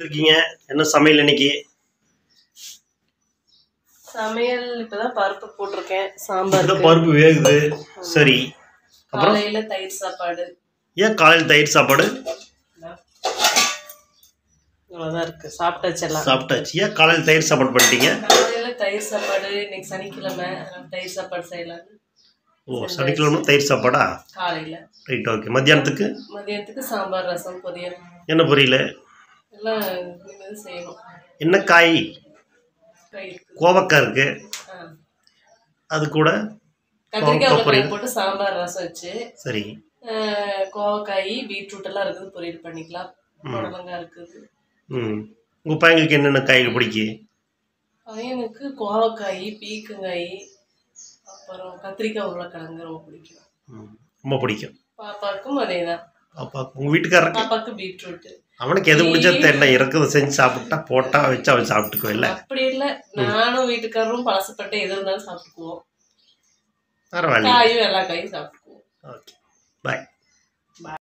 இருக்கீங்க என்ன சமையல் இன்னைக்கு சமையல் இப்பதான் பருப்பு போட்டிருக்கேன் சாம்பார் இந்த பருப்பு வேகுது சரி அப்புறம் காலையில தயிர் சாப்பாடு ஏன் காலையில் தயிர் சாப்பாடு இவ்வளவுதான் இருக்கு சாப்பிட்டாச்சு எல்லாம் சாப்பிட்டாச்சு ஏன் காலையில் தயிர் சாப்பாடு பண்ணிட்டீங்க காலையில தயிர் சாப்பாடு இன்னைக்கு சனிக்கிழமை அதனால தயிர் சாப்பாடு செய்யலாம்னு ஓ சனிக்கிழமை தயிர் சாப்பாடா காலையில ரைட் ஓகே மத்தியானத்துக்கு மதியானத்துக்கு சாம்பார் ரசம் பொரியல் என்ன புரியல எல்லாம் இனிமேல் செய்யணும் என்ன காய் தயிர் கோவக்காய் இருக்கு ஆ. அது கூட கத்திரிக்காய் கோவக்காய் பொரியல். உருளைக்கிழங்கு போட்டு சாம்பார் ரசம் வச்சு சரி ஆஹ், கோவக்காய் பீட்ரூட் எல்லாம் இருக்குது பொரியல் பண்ணிக்கலாம் புடலங்காய் இருக்குது ம் உங்கள் பையங்களுக்கு என்னென்ன காய்கள் பிடிக்கும் பையனுக்கு கோவக்காய் பீக்கங்காய் அப்புறம் கத்திரிக்காய் உருளைக்கிழங்கு ரொம்ப பிடிக்கும் ம், ரொம்ப பிடிக்கும் பாப்பாவுக்கும் அதே தான் அப்பா உங்கள் வீட்டுக்காரருக்கு பாப்பாவுக்கு பீட்ரூட் அவனுக்கு எது பிடிச்சா தெரியல இருக்கிறத செஞ்சு சாப்பிட்டா போட்டா வச்சு அவன் சாப்பிட்டுக்குவோம் இல்லை அப்படி இல்ல நானும் வீட்டுக்காரரும் பழசப்பட்ட எது இருந்தாலும் சாப்பிட்டுக்குவோம் பரவாயில்ல காயும் எல்லா காயும் சாப்பிட்டுக்குவோம் ஓகே பாய்